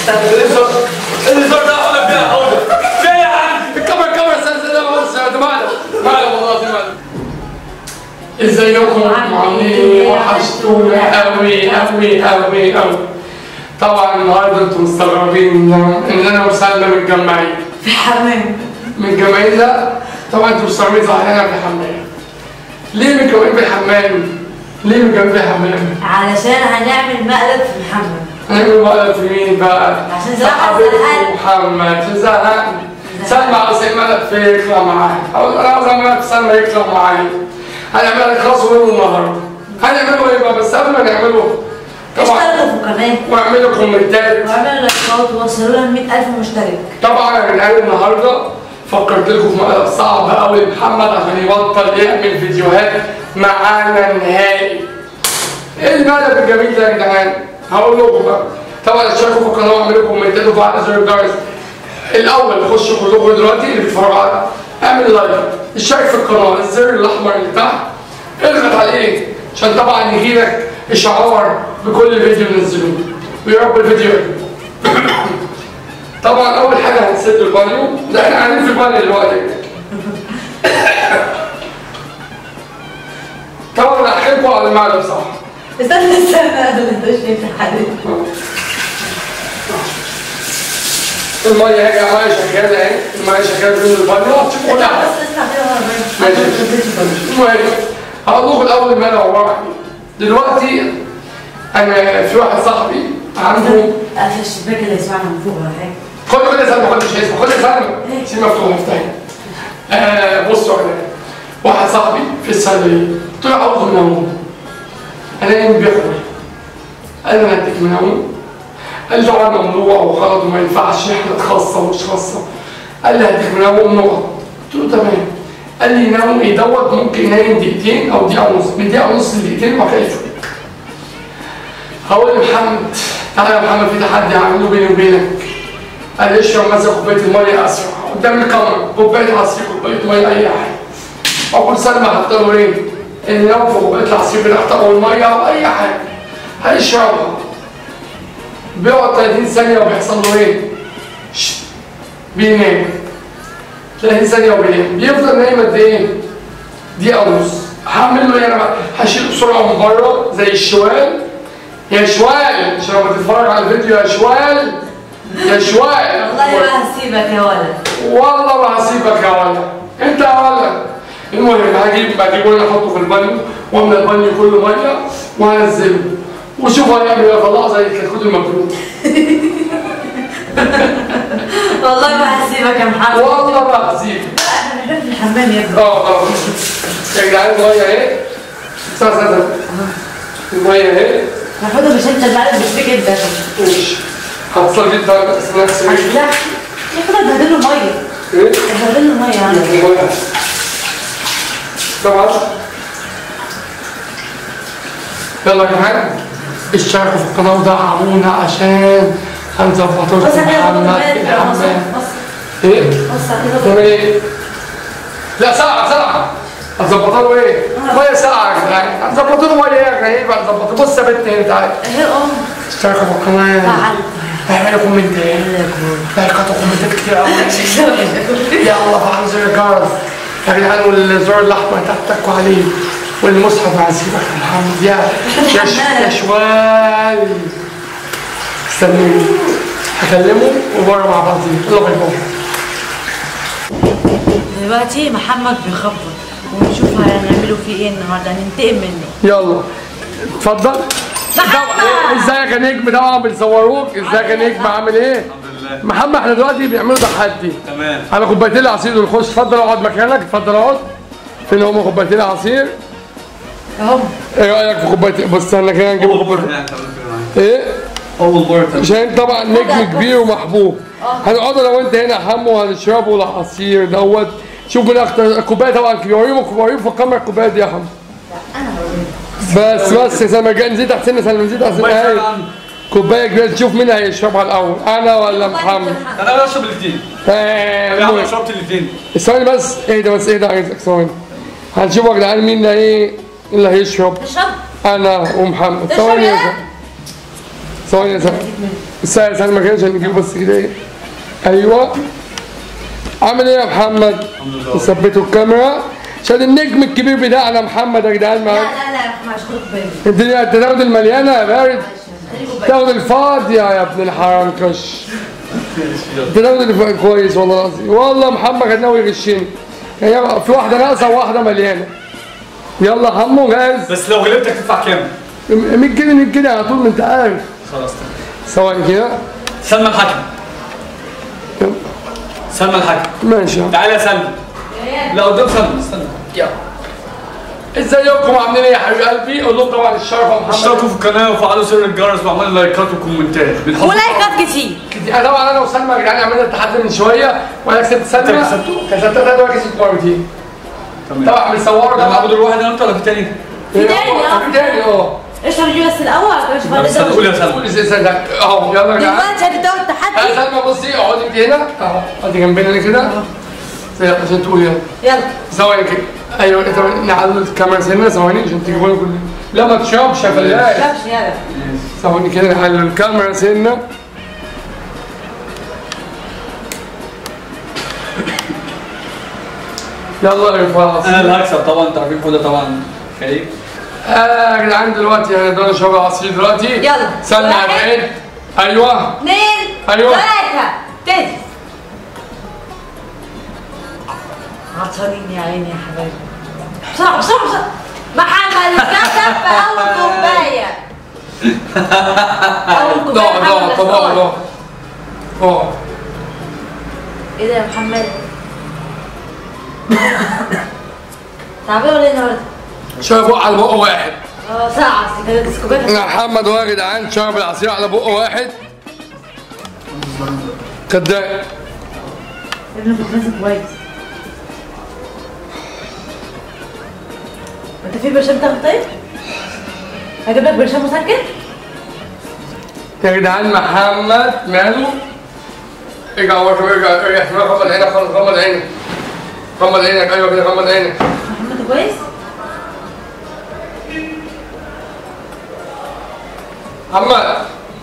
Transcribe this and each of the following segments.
الهزار الهزار ده هقول لك فيها حوضه فيها يا عم الكاميرا الكاميرا استنى ده بص يا جماعه معلم والله العظيم معلم ازيكم عاملين وحشتونا قوي قوي قوي قوي طبعا النهارده انتم مستغربين ان انا وسلمى متجمعين في حمام متجمعين لا طبعا انتم مستغربين صح انا في الحمام ليه متجمعين في الحمام؟ ليه متجمعين في الحمام؟ علشان هنعمل مقلب في الحمام هنعمل بقى في مين بقى؟ عشان زهقان. صاحبتي محمد عشان زهقان سلمى عاوز ملك في يطلع معايا عاوز- انا عاوز ملك سلمى يطلع معايا هنعمل خلاص منه النهارده هنعمله ايه بقى بس قبل ما نعمله طبعا اشتركوا في القناة واعملوا كومنتات واعملوا لايكات ووصلوا لنا 100000 مشترك طبعا يا جدعان النهارده فكرت لكم في مقلب صعب قوي محمد عشان يبطل يعمل فيديوهات معانا نهائي. ايه المقلب الجميل ده يا جدعان؟ هقول لكم بقى. طبعا اشتركوا في القناه واعملوا كومنتات وفعلوا زر الجرس. الاول خشوا كلكم دلوقتي اللي بيتفرجوا على اعمل لايك اشترك في القناه الزر الاحمر اللي تحت اضغط عليه عشان طبعا يجيلك اشعار بكل فيديو ننزله ويا رب الفيديو يعجبك. طبعا اول حاجه هنسد البانيو ده احنا قاعدين في البانيو دلوقتي طبعا هحكي لكم على المقلب صح استنى استنى اللي انت شايف حبيبي الميه اهي يا ميه شغاله اهي الميه شغاله في البانيو هتشوفوا كل حاجه بس اسمع كده وانا ماشي. باين. المهم هقول لكم الاول المقلب عباره عن ايه دلوقتي انا في واحد صاحبي عنده قافل الشباك اللي يسمعنا من فوق ولا حاجه خد كل سنه خد مش هيسمع خد سنه سيب مفتوح مفتاح آه بصوا يا جدعان واحد صاحبي في الصيدليه قلت له عاوز منوم انا نايم بياكل قال لي انا اديك منوم قال لي طبعا ممنوع وغلط وما ينفعش احنا خاصه ومش خاصه قال لي هديك منوم نقط قلت له تمام قال لي ينام ايه دوت ممكن ينام دقيقتين او دقيقه ونص من دقيقه ونص لدقيقتين وبعد كده يفوق هقول لمحمد تعالى يا محمد في تحدي هعمله بيني وبينك قال لي اشرب مثلا كوبايه الميه اسرع قدام الكاميرا كوبايه عصير كوبايه ميه اي حاجه اقول سلمى حط له ايه؟ ان لو في كوبايه العصير بنحط له الميه او اي حاجه هيشربها بيقعد 30 ثانيه وبيحصل له ايه؟ شت. بينام 30 ثانيه وبينام بيفضل نايم قد ايه؟ دقيقه ونص هعمل له ايه انا بقى؟ هشيله بسرعه من بره زي الشوال يا شوال عشان لما تتفرج على الفيديو يا شوال يا شوال والله ما هسيبك يا ولد والله ما هسيبك يا ولد انت يا ولد المهم هجيب بجيبه انا احطه في البانيو واملى البانيو كله ميه وهنزله وشوف هيعمل ايه طلعه زي الكتكوت المبلول والله ما هسيبك يا محمد والله ما هسيبك احنا بنحب في الحمام يا ابني اه اه يا جدعان الميه اهي استنى استنى استنى. الميه اهي هاخدها مش انت المقلب مش فيك انت ماشي هتصل جدا سناكس لا ياخدها تبهدل له ميه ايه تبهدل له ميه يعني طبعا يلا يا جماعه اشتركوا في القناه ودعمونا عشان هنظبطوا بص لكم كده محمد في الحمام ايه؟ بص كده تعمل ايه؟ لا ساعة ساعة هتظبطوا له ايه؟ ميه ساعة يا جدعان هتظبطوا له ميه ايه يا جدعان بقى هتظبطوا بص يا بنت هنا تعالى اهي ام اشتركوا في القناه فعلت اعملوا كومنتات لايكات وكومنتات كتير قوي يلا فعلوا زر الجرس يا جدعان والزر الاحمر تحت تكوا عليه والمصحف هسيبك يا محمد يا يا ش- يا شوال استنوني هكلمه وبره مع بعضين يلا باي باي دلوقتي محمد بيخبط ونشوف هنعمله فيه ايه النهارده هننتقم منه يلا اتفضل محمد! ازيك يا نجم طبعا بنصوروك ازيك يا نجم عامل ايه؟ محمد احنا دلوقتي بيعملوا تحدي تمام على كوبايتين العصير دول خش اتفضل اقعد مكانك اتفضل اقعد فين هما كوبايتين العصير اهم ايه رايك في كوبايتين بص انا كده نجيب اول مره كوبايتين يعني تعمل كده معايا ايه اول مره تعمل عشان طبعا نجم كبير ومحبوب هنقعد انا وانت هنا حمو وهنشربوا العصير دوت شوف من اكتر الكوبايه طبعا كبيره وريهم وريهم في الكاميرا الكوبايه دي يا حمو بس بس يا سلمى جاي نزيد احسن سلمى نزيد احسن كوباية اهي. سلام. كوبايه كبيره تشوف مين هيشربها الاول انا ولا محمد انا بشرب الاثنين آه، يا عم المهم. شربت الاثنين ثواني بس اهدى بس اهدى عايزك ثواني هنشوف يا جدعان مين اللي ايه اللي هيشرب تشرب انا ومحمد تشرب ثواني ايه؟ يا جدعان. ثواني يا سلمى استنى يا سلمى كده عشان نجيبه بس كده ايه ايوه عامل ايه يا محمد؟ ثبتوا الكاميرا عشان النجم الكبير بتاعنا محمد يا جدعان لا معاك لا لا مش خد بالي الدنيا انت تاخد المليانه يا بارد خليكوا بالي تاخد الفاضيه يا ابن الحرام كش انت تاخد الف- كويس والله العظيم والله محمد كان ناوي يغشني هي في واحده ناقصه وواحده مليانه يلا حمو جاهز بس لو غلبتك تدفع كام؟ 100 جنيه 100 جنيه على طول ما انت عارف خلاص ثواني كده سلمى الحكم يلا. سلمى الحكم ماشي يا عم. تعالى يا سلمى لا قدام سلمى استنى يلا ازيكم عاملين ايه يا حبيب قلبي قول لهم طبعا الشرف يا محمد اشتركوا في القناه وفعلوا زر الجرس واعملوا لايكات وكومنتات بنحط ولايكات كتير انا طبعا انا وسلمى يا جدعان عملنا التحدي من شويه وانا كسبت سلمى انت كسبته؟ كسبتها ثلاث وانا كسبت مرتين تمام طبعا بنصوره ده طبعا معبود الواحد انا انت ولا في تاني؟ في تاني، اه. في تاني اه اشرب دي بس الاول مش طب استنى قول فاضي يا سلمى ازاي ازاي اهو يلا يا جدعان دلوقتي هتبداوا يا التحدي سلمى بصي اقعدي انت هنا اهو اقعدي جنبنا هنا كده زي عشان تقولي يلا يلا ثواني كده ايوه طب نعلل الكاميرا سنه ثواني عشان تجيبوا لنا كل لا ما تشربش يا فلاح شافش يلا ثواني كده نعلل الكاميرا سنه يلا يا فاصل انا اللي هكسب طبعا انت عارفين حوده طبعا خايف آه يا جدعان دلوقتي هندونا شرب عصير دلوقتي يلا. استنى يا واحد. بعيد ايوه اثنين أيوة. ثلاثة ابتدي عطشانين يا عيني يا حبايبي بسرعة بسرعة بسرعة محمد اتكتب في أول كوباية أول كوباية ضاع ضاع محمد طب اختار. ضاع اه إيه ده يا محمد؟ تعبان ولا إيه النهاردة؟ شربوا على بق واحد اه ساعة أصل كانت الكوباية يا محمد هو يا جدعان شرب العصير على بق واحد كداب ابنك كنت ماسك كويس انت في برشام تاخد طيب؟ هجيب لك برشام مسكن؟ يا جدعان محمد ماله ارجع ورا شوية، ارجع ارجع شوية غمض عينك خالص غمض عينك غمض عينك ايوه كده غمض عينك محمد كويس؟ محمد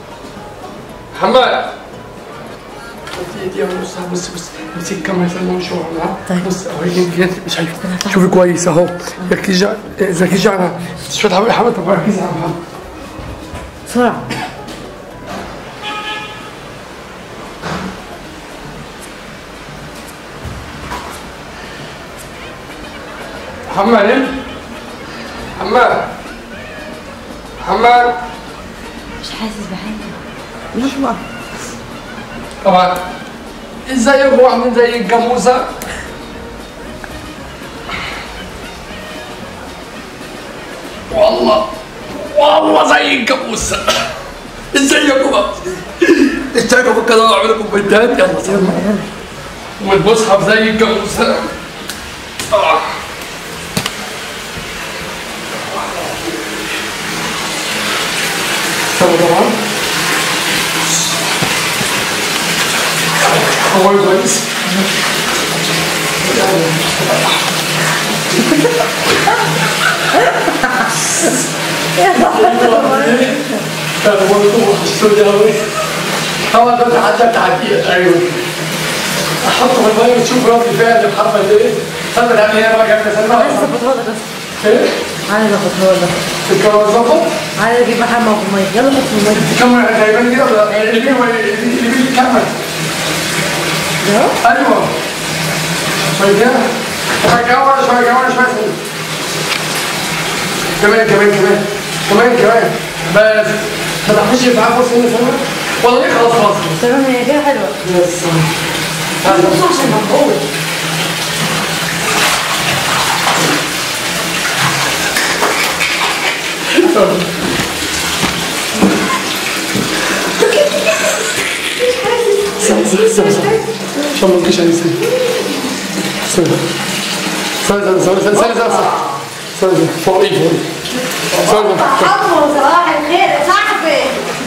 محمد دي بص بص بص امسك الكاميرا سلمى وش ورا طيب. بص اوريك انت كده مش شايف شوفي كويس اهو ركزي على- ركزي على شويه حبيبي حبيبي طب ركزي على محمد بسرعة محمد نم محمد محمد مش حاسس بحاجة مش بقى طبعا ازيكم عاملين زي الجاموسه والله والله زي الجاموسه ازيكم بقى اشتركوا في القناه واعملوا كومنتات يلا سلام والمصحف زي الجاموسه آه. طبعا طبعا هو كويس طبعا ده تحدي تعديل ايوه احطه في الميه وتشوف رد فعل محمد ايه سلمى تعمل ايه بقى جنب سلمى عايز اظبطها لك بس ايه عايز اظبطها لك الكاميرا ظبط عايز اجيب محمد في المية يلا حط في المية الكاميرا جايباني كده ولا اللي بيه اللي بيه الكاميرا ده ايوه شويه كده شويه كمان شويه كمان شويه سلمى. كمان كمان كمان كمان كمان بس ما تخش في عفو سنة سنة والله إيه خلاص خلاص تمام هي كده حلوة بس بص عشان مفعول استنى استنى استنى استنى عشان ما نجيش عليه سنة استنى استنى استنى استنى استنى استنى استنى استنى فوق ايدي فوق ايدي استنى عمو صباح الخير يا صاحبي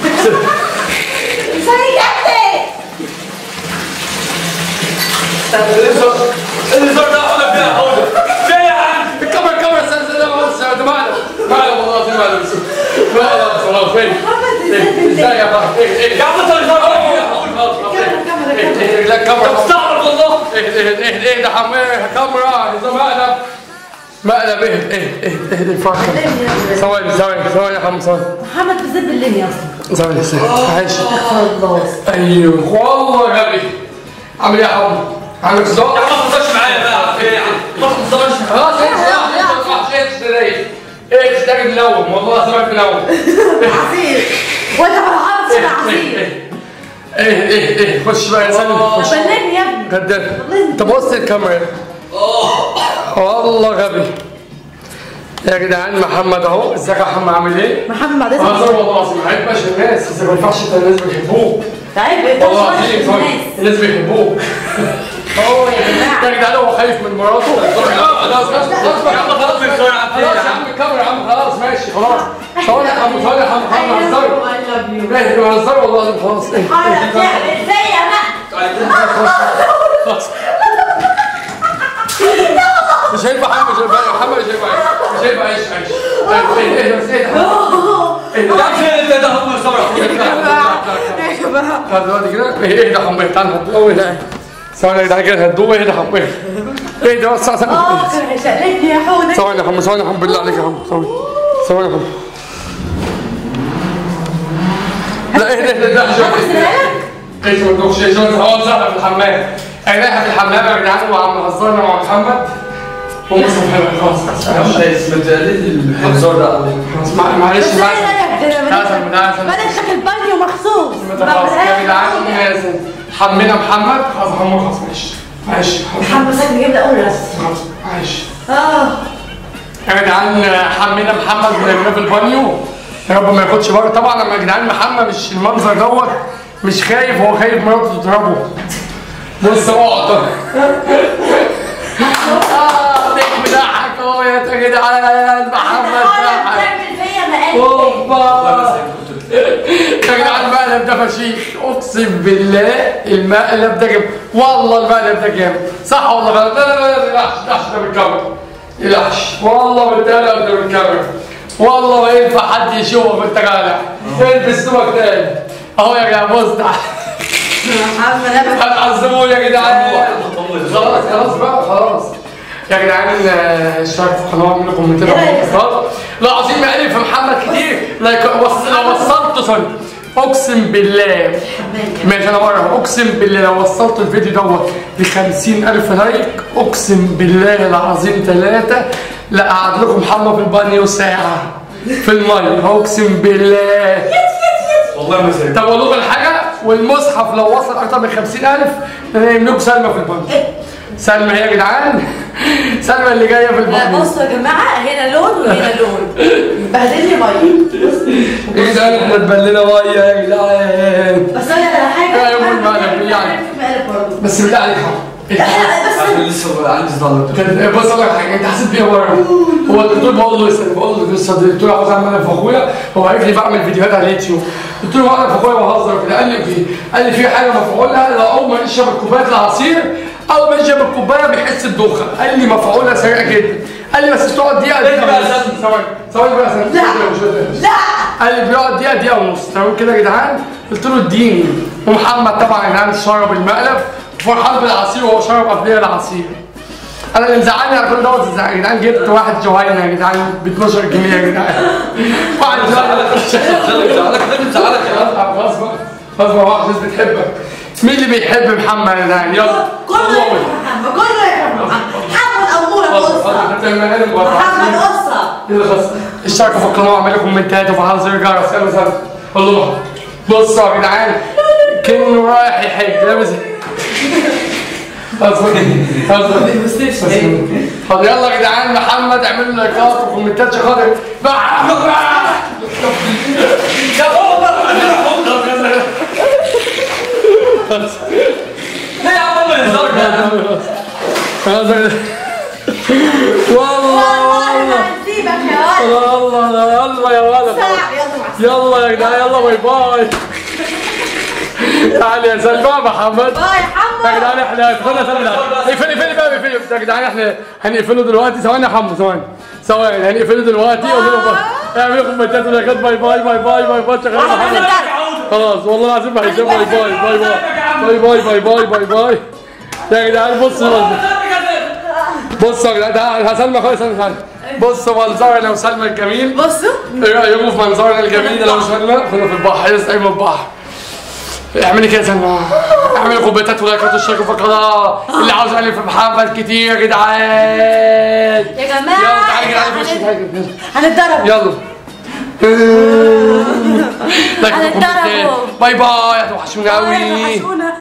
ازيك يا ابني اللي صار ده حوده فيها حوده فيها يا عم الكاميرا الكاميرا استنى استنى استنى معنا معنا والله العظيم معنا بس معنا خلاص فين محمد ازاي يا بابا ايه ايه يا عم انت اللي صار الكاميرا الكاميرا ايه لا كاميرا استغفر الله ايه ايه ايه ايه ده حمام كاميرا نظام مقلب مقلب ايه ايه ايه ايه دي الفرحه ثواني ثواني ثواني يا حمام ثواني محمد بزب الليل اصلا ثواني ثواني معلش خلاص ايوه والله غبي عامل ايه يا حمام عامل صداع يا عم ما تهزرش معايا بقى ايه يا عم ما تهزرش خلاص ايه صداع انت ما تروحش ايه تشتري ايه تشتري منوم والله سمعت منوم عصير وانت فرحان ايه بسبع ايه عصير ايه ايه ايه خش بقى يا سلمى خش بلغني يا ابني كداب انت بص الكاميرا والله غبي يا جدعان محمد اهو ازيك يا محمد عامل ايه؟ محمد بعد انا اذنك والله العظيم ما يحبش الناس بس ما ينفعش انت الناس بيحبوك تعب انت والله مش العظيم واحد ثواني الناس الناس بيحبوك اه يا جماعه يا جدعان هو خايف من مراته خلاص خلاص خلاص يا عم خلاص من شويه يا عم خلاص يا عم الكاميرا يا عم خلاص ماشي خلاص ثواني يا عم ثواني يا عم محمد هزار ماشي بهزر والله العظيم خلاص ايه حرك تعمل زي انا خلاص مش هينفع محمد مش هينفع محمد مش هينفع مش هينفع عيش عيش ايه ايه بس ايه ده؟ ايه ده؟ يا عم فين انت ده هم صبر يا جماعه طب دلوقتي كده ايه ايه ده حمام تعالى هدوه ده ثواني يا جدعان كده هدوه ايه ده حمام ايه ده بس اه كان شقلتني يا حوده ثواني يا حمام ثواني يا حمام بالله عليك يا حمام ثواني ثواني يا حمام لا ايه ده ده ده ايش ما تدوخش ايش هو زهره في الحمام عينيها في الحمام يا جدعان وعم هزرنا مع محمد ومصطفى حلو خلاص الحزار ده خلاص مع- معلش بس معلش انا تعال تعال تعال. بدأت داخل البانيو مخصوص خلاص يا جدعان لازم حمينا محمد خلاص محمد خلاص معلش معلش خلاص محمد ساكن جايب لي اول رسم خلاص معلش اه يا جدعان حمينا محمد ونرميه في البانيو يا رب ما ياخدش بره طبعا لما يا جدعان محمد مش المنظر دوت مش خايف هو خايف مراته تضربه بص اقعد اه ضحك ضحك اهو يا جدعان محمد ضحك تعمل فيا مقالب اوبا يا جدعان المقلب ده فشيخ اقسم بالله المقلب ده جامد والله المقلب ده جامد صح ولا غلط؟ لا لا لا لا يلحش يلحش ده بالكاميرا يلحش والله بالتالي ده بالكاميرا والله ما ينفع حد يشوفك وانت قالع البس سمك تاني اهو يا جدعان بص ده محمد انا هتعذبوني يا جدعان خلاص خلاص بقى خلاص يا جدعان آه، اشتركوا في القناه واعملوا كومنتات إيه رأيك؟ لا عظيم مقلب في محمد كتير لايك وص- لو وصلت سوري اقسم بالله ماشي انا مره اقسم بالله لو وصلت الفيديو دوت ل 50000 لايك اقسم بالله العظيم ثلاثه لقعد لكم محمد في البانيو ساعه في الميه اقسم بالله والله ما سايب طب اقول لكم الحاجه والمصحف لو وصل اكتر من 50000 ننام لكم سلمى في البنك سلمى هي يا جدعان سلمى اللي جايه في لا البنك بصوا يا جماعه هنا لون وهنا لون بهدلني ميه ايه ده احنا اتبلينا ميه يا جدعان بس انا على حاجه لا يا أم المقلب، أنا يعني. في مقلب برضه بس بالله عليك لا حرام لا بس لسه عندي صداع كان بص اقول لك حاجه انت حسيت بيها مره هو الدكتور بقول له اسال بقول له لسه الدكتور عاوز اعمل في اخويا هو عارف لي بعمل فيديوهات على اليوتيوب قلت له بعمل في اخويا وهزر كده قال لي في قال لي في حاجه مفعولها لو اول ما يشرب كوبايه العصير اول ما يشرب الكوبايه بيحس بدوخه قال لي مفعولها سريع جدا قال لي بس تقعد دقيقه إيه دقيقه بقى ونص. يا سيدي؟ ثواني ثواني بقى يا سيدي. لا. مش قادر. لا قال لي بيقعد دقيقه دقيقه ونص تمام كده يا جدعان قلت له اديني ومحمد طبعا يا جدعان شرب المقلب وفرحان بالعصير وهو شرب قبليه العصير انا اللي مزعلني على كل دوت يا جدعان جبت واحد جوهينه يا جدعان ب 12 جنيه يا جدعان واحد زعلك ده زعلك يا عم خلاص بقى خلاص بقى واحد الناس بتحبك مين اللي بيحب محمد يا جدعان يلا كله يا محمد كله يا محمد محمد اموره قصه محمد قصه يلا خلاص اشتركوا في القناه واعملوا كومنتات وفعلوا زر الجرس يلا سلام قول له بصوا يا جدعان كانه رايح يحج لابس خلاص خلاص طب يلا يا جدعان محمد اعملوا لايكات وكومنتات عشان خاطر يا بابا ليه يا عم ما يهزرش خلاص يا جدعان. والله والله هنسيبك يا ولد والله يلا يا ولد ساعة يلا مع يلا يا جدعان يلا باي باي تعالي يا سلمى محمد باي يا حمو جدعان احنا هندخلنا ثانية اقفلي اقفلي بقى اقفلي يا جدعان احنا هنقفله دلوقتي ثواني يا حمو ثواني ثواني هنقفله دلوقتي قول له باي. اعملوا كومنتات ولايكات باي باي باي باي باي باي شغال احنا محمد بنتدرب خلاص والله العظيم بحسب باي باي باي باي باي باي باي باي باي باي يا جدعان بصوا بصوا يا جدعان هسلمى خالص انا بصوا منظرنا وسلمى الجميل بصوا ايه رايكم في منظرنا الجميل ده لو سلمى كنا في البحر لسه قايم من البحر اعملي كده يا سلمى اعملي كومنتات ولايكات واشتركوا في القناه اللي عاوز يعمل في محمد كتير يا جدعان يا يلا جماعه تعالي كده تعالي خش هن- تعالي كده. هنتدرب يلا لايك هنتدرب. وكومنتات. باي باي هتوحشونا قوي وحشونا